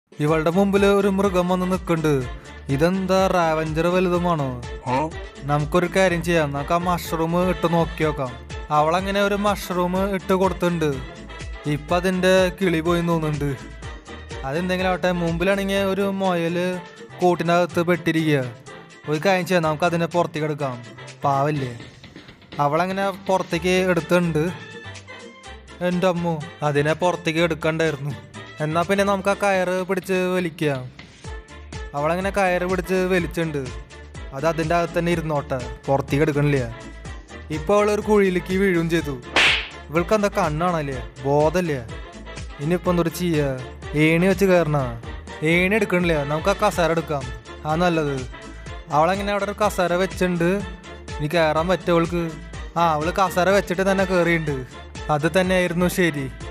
ഇവളുടെ മുമ്പില് ഒരു മൃഗം വന്ന് നിൽക്കുന്നുണ്ട് ഇതെന്താ റാവഞ്ചർ വലുതുമാണോ നമുക്കൊരു കാര്യം ചെയ്യാം നമുക്ക് ആ മഷ്റൂം ഇട്ട് നോക്കി നോക്കാം അവളങ്ങനെ ഒരു മഷ്റൂം ഇട്ട് കൊടുത്തിട്ടുണ്ട് ഇപ്പൊ അതിന്റെ കിളി പോയി തോന്നുന്നുണ്ട് അതെന്തെങ്കിലും ആവട്ടെ മുമ്പിലാണെങ്കിൽ ഒരു മുയല് കൂട്ടിനകത്ത് പെട്ടിരിക്കുക ഒരു കാര്യം ചെയ്യാം നമുക്ക് അതിനെ പുറത്തേക്ക് എടുക്കാം പാവല്ലേ അവളങ്ങനെ പുറത്തേക്ക് എടുത്തിട്ടുണ്ട് എൻ്റെ അമ്മു അതിനെ പുറത്തേക്ക് എടുക്കണ്ടായിരുന്നു എന്നാ പിന്നെ നമുക്ക് ആ കയറ് പിടിച്ച് വലിക്കാം അവളങ്ങനെ കയറ് പിടിച്ച് വലിച്ചുണ്ട് അത് അതിൻ്റെ അകത്ത് തന്നെ ഇരുന്നോട്ടെ പുറത്തേക്ക് എടുക്കണില്ല ഇപ്പോൾ അവൾ ഒരു കുഴിയിലേക്ക് വീഴുകയും ചെയ്തു ഇവൾക്ക് എന്താ കണ്ണാണല്ലേ ബോധല്ലേ ഇനിയിപ്പോൾ എന്തൊരു ചെയ്യാ ഏണി വെച്ച് കയറണ ഏണി എടുക്കണില്ല നമുക്ക് ആ കസേര എടുക്കാം ആ നല്ലത് അവളങ്ങനെ അവിടെ ഒരു കസേര വെച്ചിട്ടുണ്ട് ഇനി കയറാൻ പറ്റും അവൾക്ക് ആ അവള് കസേര വെച്ചിട്ട് തന്നെ കയറിയിട്ടുണ്ട് അത് തന്നെയായിരുന്നു ശരി